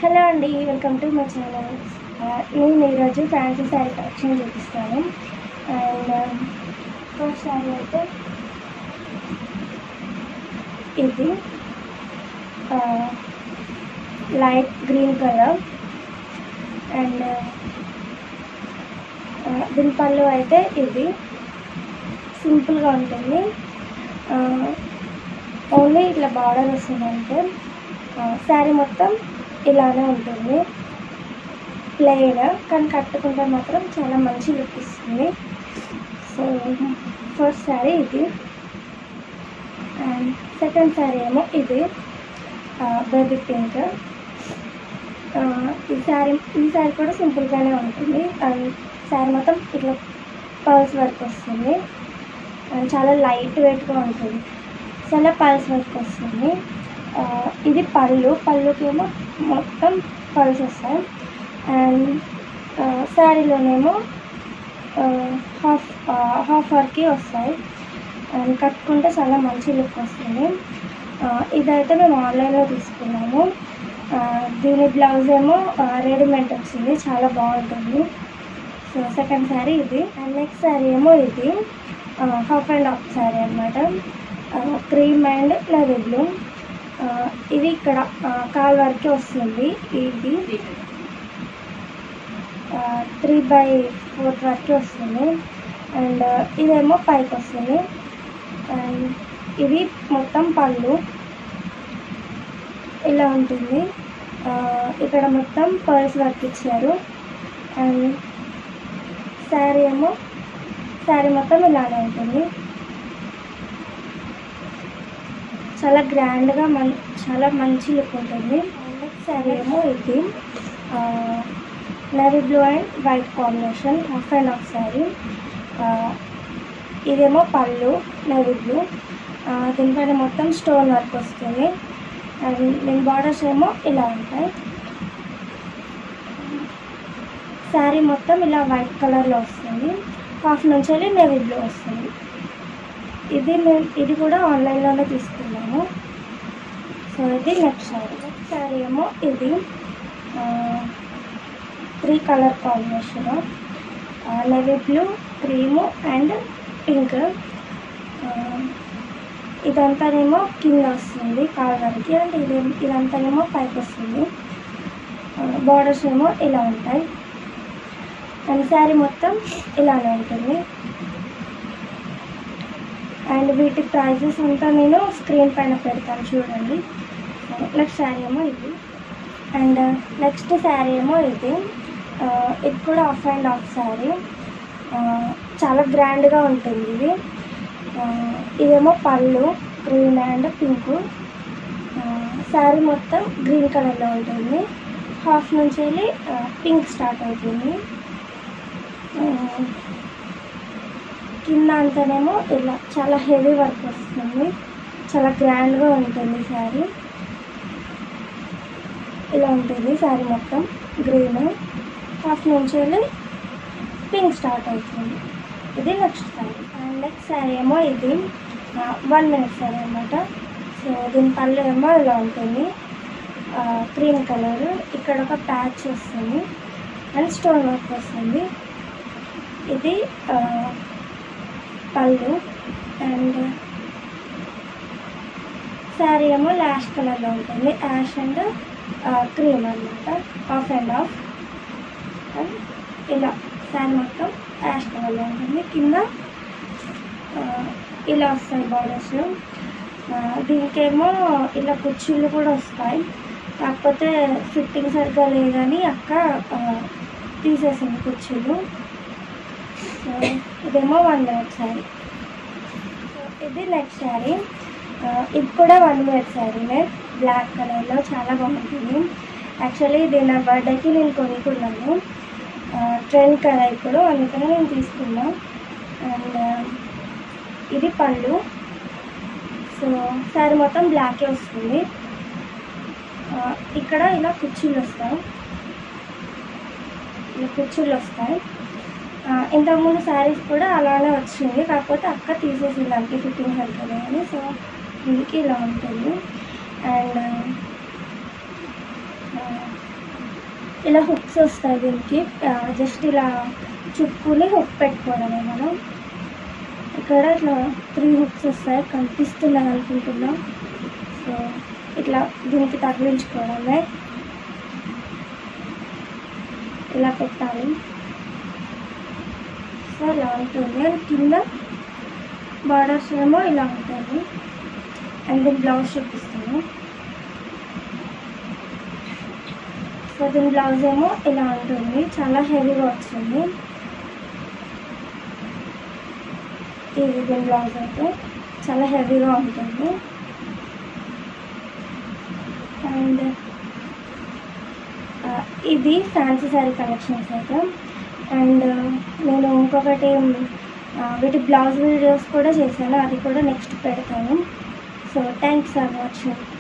hello అండి welcome to my channel నేను ఈరోజు ఫ్యాన్సీ శారీ కలెక్షన్ చూపిస్తాను అండ్ ఫస్ట్ శారీ అయితే ఇది లైట్ గ్రీన్ కలర్ అండ్ దీని పళ్ళు అయితే ఇది సింపుల్గా ఉంటుంది ఓన్లీ ఇట్లా బార్డర్ వస్తుంది అంటే శారీ మొత్తం ఇలానే ఉంటుంది ప్లెయిన్ కానీ కట్టుకుంటే మాత్రం చాలా మంచి లుక్ ఇస్తుంది సో ఫస్ట్ శారీ ఇది అండ్ సెకండ్ శారీ ఏమో ఇది బేబీ పింక్ ఈ శారీ ఈ శారీ కూడా సింపుల్గానే ఉంటుంది అండ్ శారీ మొత్తం ఇట్లా పర్ల్స్ వర్క్ వస్తుంది అండ్ చాలా లైట్ వెయిట్గా ఉంటుంది చాలా పల్స్ వర్క్ వస్తుంది ఇది పళ్ళు పళ్ళుకి ఏమో మొత్తం పల్స్ వస్తాయి అండ్ శారీలోనేమో హాఫ్ హాఫ్ వర్క్కి వస్తాయి అండ్ కట్టుకుంటే చాలా మంచి లుక్ వస్తుంది ఇదైతే మేము ఆన్లైన్లో తీసుకున్నాము దీని బ్లౌజ్ ఏమో రెడీమేడ్ వచ్చింది చాలా బాగుంటుంది సో సెకండ్ శారీ ఇది అండ్ నెక్స్ట్ శారీ ఏమో ఇది హాఫ్ అండ్ హాఫ్ శారీ అనమాట క్రీమ్ అండ్ నవీ బ్లూ ఇది ఇక్కడ కాల్ వరకు వస్తుంది ఇది త్రీ బై ఫోర్త్ వరకు వస్తుంది అండ్ ఇదేమో పైకి వస్తుంది అండ్ ఇది మొత్తం పళ్ళు ఇలా ఉంటుంది ఇక్కడ మొత్తం పర్ల్స్ వర్క్ ఇచ్చారు అండ్ శారీ ఏమో శారీ మొత్తం ఇలానే ఉంటుంది చాలా గ్రాండ్గా మన్ చాలా మంచి లుక్ ఉంటుంది నెక్స్ట్ శారీ ఏమో ఇది navy blue and white combination half and half sari ఇదేమో పళ్ళు నవీ బ్లూ దీనిపైన మొత్తం స్టోన్ వర్క్ వస్తుంది అండ్ దీని బార్డర్స్ ఏమో ఇలా ఉంటాయి శారీ మొత్తం ఇలా వైట్ కలర్లో వస్తుంది హాఫ్ నుంచి వెళ్ళి నేవీ బ్లూ వస్తుంది ఇది మేము ఇది కూడా ఆన్లైన్లోనే తీసుకున్నాము సో ఇది నెక్స్ట్ శారీ నెక్స్ట్ శారీ ఏమో ఇది three colour combination navy blue cream and pink ఇదంతానేమో కింద వస్తుంది కాలడానికి అండ్ ఇది ఇదంతానేమో పైకి వస్తుంది బార్డర్స్ ఏమో ఇలా ఉంటాయి అండ్ శారీ మొత్తం ఇలానే ఉంటుంది అండ్ వీటి ప్రైజెస్ అంతా నేను స్క్రీన్ పైన పెడతాను చూడండి నెక్స్ట్ శారీ ఏమో ఇది అండ్ నెక్స్ట్ శారీ ఏమో ఇది ఇది కూడా ఆఫ్ అండ్ ఆఫ్ శారీ చాలా గ్రాండ్గా ఉంటుంది ఇది ఇదేమో పళ్ళు గ్రీన్ అండ్ పింక్ శారీ మొత్తం గ్రీన్ కలర్లో ఉంటుంది హాఫ్ నుంచి వెళ్ళి పింక్ స్టార్ట్ అవుతుంది కింద అంతానేమో ఇలా చాలా హెవీ వర్క్ వస్తుంది చాలా గ్రాండ్గా ఉంటుంది శారీ ఇలా ఉంటుంది శారీ మొత్తం గ్రీన్ హాఫ్ నుంచి వెళ్ళి పింక్ స్టార్ట్ అవుతుంది ఇది next sari and next sari ఏమో ఇది వన్ మినిట్ శారీ అనమాట సో దీని పళ్ళు ఏమో ఇలా ఉంటుంది క్రీమ్ కలర్ ఇక్కడ ఒక ప్యాచ్ వస్తుంది అండ్ స్టోన్ వర్క్ వస్తుంది ఇది పళ్ళు అండ్ శారీ ఏమో లాష్ కలర్లో ఉంటుంది యాష్ అండ్ క్రీమ్ అనమాట ఆఫ్ అండ్ ఆఫ్ అండ్ ఇలా శారీ మొత్తం యాష్ కలర్లో ఉంటుంది కింద ఇలా వస్తాయి బార్డర్స్ దీనికేమో ఇలా కుర్చీలు కూడా వస్తాయి కాకపోతే ఫిట్టింగ్ సరిగ్గా లేదని అక్క తీసేసింది కుర్చీలు సో ఇదేమో వన్ మినిట్ శారీ ఇది నెక్స్ట్ శారీ ఇది కూడా వన్ మినిట్ శారీనే బ్లాక్ కలర్లో చాలా బాగుంటుంది యాక్చువల్లీ ఇది నా బర్త్డేకి నేను కొనుక్కున్నాను ట్రెండ్ కదా ఇప్పుడు అందుకనే నేను తీసుకున్నా అండ్ ఇది పళ్ళు సో శారీ మొత్తం బ్లాకే వస్తుంది ఇక్కడ ఇలా కుర్చీలు వస్తాయి ఇలా కుర్చీలు వస్తాయి ఇంతకుముందు శారీస్ కూడా అలానే వచ్చింది కాకపోతే అక్క తీసేసింది దానికి ఫిట్టింగ్ సరిగ్గా అని సో దీనికి ఇలా ఉంటుంది అండ్ ఇలా హుక్స్ వస్తాయి దీనికి జస్ట్ ఇలా చుక్కుని హుక్ పెట్టుకోవడమే మనం ఇక్కడ ఇట్లా త్రీ హుక్స్ వస్తాయి కనిపిస్తున్నాయి అనుకుంటున్నా సో ఇట్లా దీనికి తగిలించుకోవడమే ఇలా పెట్టాలి సో ఇలా ఉంటుంది అండ్ కింద బార్డర్స్ ఏమో ఇలా ఉంటుంది అండ్ దీని బ్లౌజ్ చూపిస్తాను సో దీని బ్లౌజ్ ఏమో ఇలా ఉంటుంది చాలా హెవీగా వస్తుంది ఇది దీని బ్లౌజ్ అయితే చాలా హెవీగా ఉంటుంది అండ్ ఇది ఫ్యాన్సీ శారీ కలెక్షన్స్ అయితే అండ్ నేను ఇంకొకటి ఆ, వీటి బ్లౌజ్ వీడియోస్ కూడా చేశాను అది కూడా నెక్స్ట్ పెడతాను సో థ్యాంక్స్ ఫర్ వాచింగ్